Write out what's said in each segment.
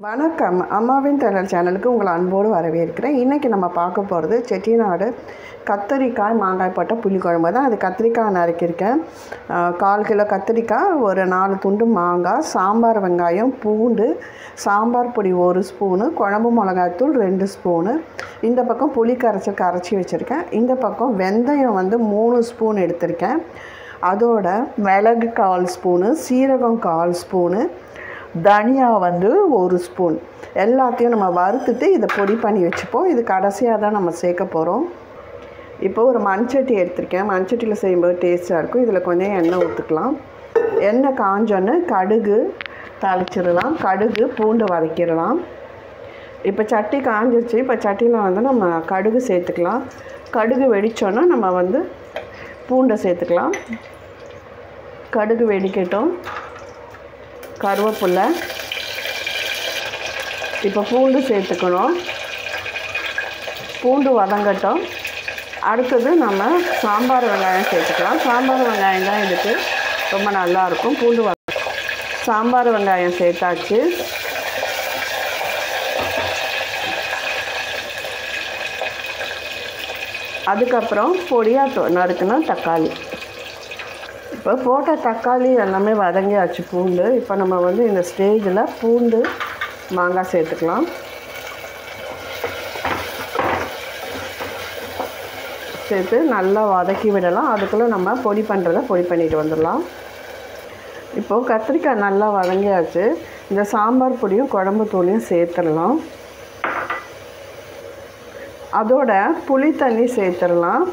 வணக்கம் அம்மாவின் திறல் சேனலுக்கு உங்களை அன்போடு வரவேற்கிறேன் இன்றைக்கி நம்ம பார்க்க போகிறது செட்டிநாடு கத்தரிக்காய் மாங்காய் போட்ட புளிக்குழம்பு தான் அது கத்திரிக்காய் நறுக்கியிருக்கேன் அஹ், கால் கிலோ கத்திரிக்காய் ஒரு நாலு துண்டு மாங்காய் சாம்பார் வெங்காயம் பூண்டு சாம்பார் பொடி ஒரு ஸ்பூனு குழம்பு மிளகாய்த்தூள் ரெண்டு ஸ்பூனு இந்த பக்கம் புளி கரைச்சி கரைச்சி வச்சுருக்கேன் இந்த பக்கம் வெந்தயம் வந்து மூணு ஸ்பூன் எடுத்திருக்கேன் அதோட மிளகு கால் ஸ்பூனு சீரகம் கால் ஸ்பூனு தனியா வந்து ஒரு ஸ்பூன் எல்லாத்தையும் நம்ம வறுத்துட்டு இதை பொடி பண்ணி வச்சுப்போம் இது கடைசியாக தான் நம்ம சேர்க்க போகிறோம் இப்போ ஒரு மண்சட்டி எடுத்திருக்கேன் மண்சட்டியில் செய்யும்போது டேஸ்ட்டாக இருக்கும் இதில் கொஞ்சம் எண்ணெய் ஊற்றிக்கலாம் எண்ணெய் காஞ்சோன்னு கடுகு தாளிச்சிடலாம் கடுகு பூண்டு வதக்கிடலாம் இப்போ சட்டி காஞ்சிருச்சு இப்போ சட்டியில் வந்து நம்ம கடுகு சேர்த்துக்கலாம் கடுகு வெடிச்சோன்னா நம்ம வந்து பூண்டை சேர்த்துக்கலாம் கடுகு வெடிக்கட்டும் கருவேப்பில்லை இப்போ பூண்டு சேர்த்துக்கணும் பூண்டு வதங்கட்டும் அடுத்தது நம்ம சாம்பார் வெங்காயம் சேர்த்துக்கலாம் சாம்பார் வெங்காயம் தான் இதுக்கு ரொம்ப நல்லாயிருக்கும் பூண்டு வத சாம்பார் வெங்காயம் சேர்த்தாச்சு அதுக்கப்புறம் பொடியாக நறுக்குனா தக்காளி இப்போ போட்ட தக்காளி எல்லாமே வதங்கியாச்சு பூண்டு இப்போ நம்ம வந்து இந்த ஸ்டேஜில் பூண்டு மாங்காய் சேர்த்துக்கலாம் சேர்த்து நல்லா வதக்கி விடலாம் அதுக்குள்ளே நம்ம பொடி பண்ணுறத பொடி பண்ணிட்டு வந்துடலாம் இப்போது கத்திரிக்காய் நல்லா வதங்கியாச்சு இந்த சாம்பார் பொடியும் குழம்பு தூளையும் சேர்த்துடலாம் அதோட புளி தண்ணி சேர்த்துடலாம்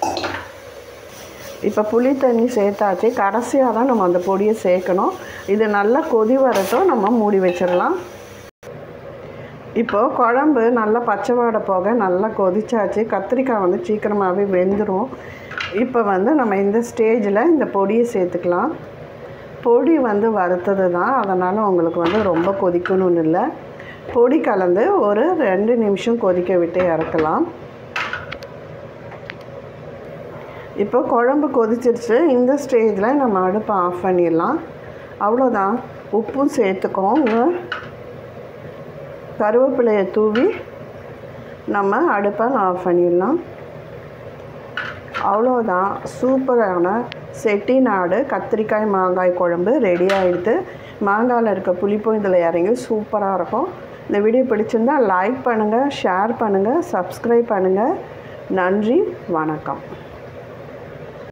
இப்போ புளி தண்ணி சேர்த்தாச்சு கடைசியாக தான் நம்ம அந்த பொடியை சேர்க்கணும் இது நல்லா கொதி வரட்டும் நம்ம மூடி வச்சிடலாம் இப்போது குழம்பு நல்லா பச்சை வாடை போக நல்லா கொதிச்சாச்சு கத்திரிக்காய் வந்து சீக்கிரமாகவே வெந்துடும் இப்போ வந்து நம்ம இந்த ஸ்டேஜில் இந்த பொடியை சேர்த்துக்கலாம் பொடி வந்து வறுத்தது தான் அதனால் உங்களுக்கு வந்து ரொம்ப கொதிக்கணும்னு இல்லை பொடி கலந்து ஒரு ரெண்டு நிமிஷம் கொதிக்க விட்டு இறக்கலாம் இப்போ குழம்பு கொதிச்சிருச்சு இந்த ஸ்டேஜில் நம்ம அடுப்பை ஆஃப் பண்ணிடலாம் அவ்வளோதான் உப்பும் சேர்த்துக்கோங்க கருவேப்பிலையை தூவி நம்ம அடுப்பை ஆஃப் பண்ணிடலாம் அவ்வளோதான் சூப்பரான செட்டிநாடு கத்திரிக்காய் மாங்காய் குழம்பு ரெடி ஆகிடுது மாங்காயில் இருக்க புளிப்பும் இதில் இறங்கி சூப்பராக இருக்கும் இந்த வீடியோ பிடிச்சிருந்தா லைக் பண்ணுங்கள் ஷேர் பண்ணுங்கள் சப்ஸ்கிரைப் பண்ணுங்கள் நன்றி வணக்கம்